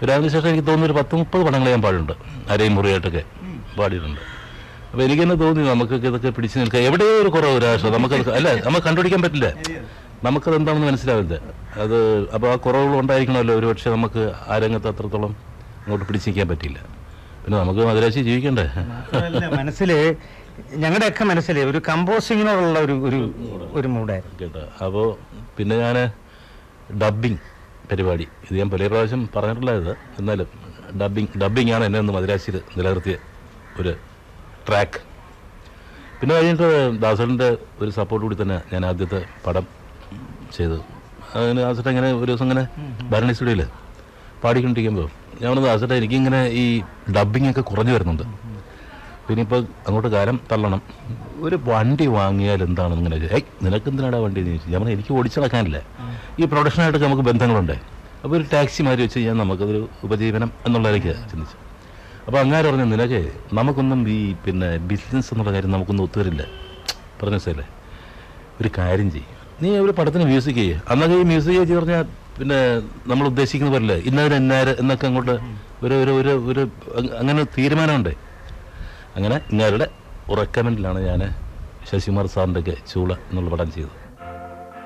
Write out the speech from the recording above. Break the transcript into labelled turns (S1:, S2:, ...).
S1: പിന്നെ അതിനുശേഷം എനിക്ക് തോന്നുന്നു ഒരു പത്ത് മുപ്പത് പടങ്ങൾ ഞാൻ പാടിയിട്ടുണ്ട് അരയും മുറിയായിട്ടൊക്കെ പാടിയിട്ടുണ്ട് അപ്പോൾ എനിക്ക് തന്നെ തോന്നി നമുക്കൊക്കെ ഇതൊക്കെ പിടിച്ചു നിൽക്കുക എവിടെയോ ഒരു കുറവ് ഒരാശ നമുക്കത് അല്ല നമുക്ക് കണ്ടുപിടിക്കാൻ പറ്റില്ല നമുക്കത് എന്താണെന്ന് മനസ്സിലാവില്ല അത് അപ്പോൾ ആ കുറവുകൾ ഉണ്ടായിരിക്കണമല്ലോ ഒരു പക്ഷേ നമുക്ക് ആ രംഗത്ത് അത്രത്തോളം അങ്ങോട്ട് പിടിച്ചു നിൽക്കാൻ പറ്റിയില്ല പിന്നെ നമുക്ക് മധുരാശി ജീവിക്കണ്ടേ
S2: മാത്രമല്ല മനസ്സില് ഞങ്ങളുടെയൊക്കെ മനസ്സിൽ ഒരു കമ്പോസിങ്ങിനോടുള്ള ഒരു ഒരു ഒരു മൂടായിരുന്നു
S1: കേട്ടോ അപ്പോൾ പിന്നെ ഞാൻ ഡബ്ബിങ് പരിപാടി ഇത് ഞാൻ പല പ്രാവശ്യം പറഞ്ഞിട്ടുള്ള ഇത് എന്നാലും ഡബ്ബിങ് ഡബ്ബിങ് ആണ് എന്നെ ഒന്ന് മദ്രാശിയിൽ നിലനിർത്തിയ ഒരു ട്രാക്ക് പിന്നെ കഴിഞ്ഞിട്ട് ദാസറിൻ്റെ ഒരു സപ്പോർട്ട് കൂടി തന്നെ ഞാൻ ആദ്യത്തെ പടം ചെയ്തത് അതിന് ദാസട്ട ഇങ്ങനെ ഒരു ദിവസം ഇങ്ങനെ ഭരണി സ്റ്റുഡിയോയിൽ പാടിക്കൊണ്ടിരിക്കുമ്പോൾ ഞാൻ പറഞ്ഞു ദാസട്ട എനിക്കിങ്ങനെ ഈ ഡബ്ബിങ് ഒക്കെ കുറഞ്ഞു വരുന്നുണ്ട് പിന്നെ ഇപ്പോൾ അങ്ങോട്ട് കാലം തള്ളണം ഒരു വണ്ടി വാങ്ങിയാൽ എന്താണെന്ന് ഇങ്ങനെ ചോദിച്ചു. ഏയ് നിനക്ക് എന്തിനാടാ വണ്ടി എന്ന് ചോദിച്ചു ഞാൻ പറഞ്ഞു, എനിക്ക് ഓടിച്ചു നടക്കാനില്ല ഈ പ്രൊഡക്ഷനായിട്ടൊക്കെ നമുക്ക് ബന്ധങ്ങളുണ്ട് അപ്പോൾ ഒരു ടാക്സി മാറി വെച്ച് കഴിഞ്ഞാൽ നമുക്കതൊരു ഉപജീവനം എന്നുള്ളതിലേക്ക് ചിന്തിച്ചു അപ്പോൾ അങ്ങനെ പറഞ്ഞു നിനക്ക് നമുക്കൊന്നും ഈ പിന്നെ ബിസിനസ് എന്നുള്ള കാര്യം നമുക്കൊന്നും ഒത്തുവരില്ല പറഞ്ഞ സ്ഥലേ ഒരു കാര്യം ചെയ്യും നീ ഒരു പടത്തിന് മ്യൂസിക് ചെയ്യ് അന്നൊക്കെ ഈ മ്യൂസിക് ചെയ്ത് പറഞ്ഞാൽ പിന്നെ നമ്മൾ ഉദ്ദേശിക്കുന്ന പോലെ ഇന്നവര് എന്നാര് എന്നൊക്കെ അങ്ങോട്ട് ഒരു ഒരു ഒരു ഒരു അങ്- അങ്ങനെ ഒരു തീരുമാനമുണ്ട് അങ്ങനെ ഇങ്ങാരുടെ റെക്കമെൻഡിലാണ് ഞാൻ ശശികുമാർ സാറിൻ്റെ ഒക്കെ ചൂള എന്നുള്ള പടം ചെയ്തത്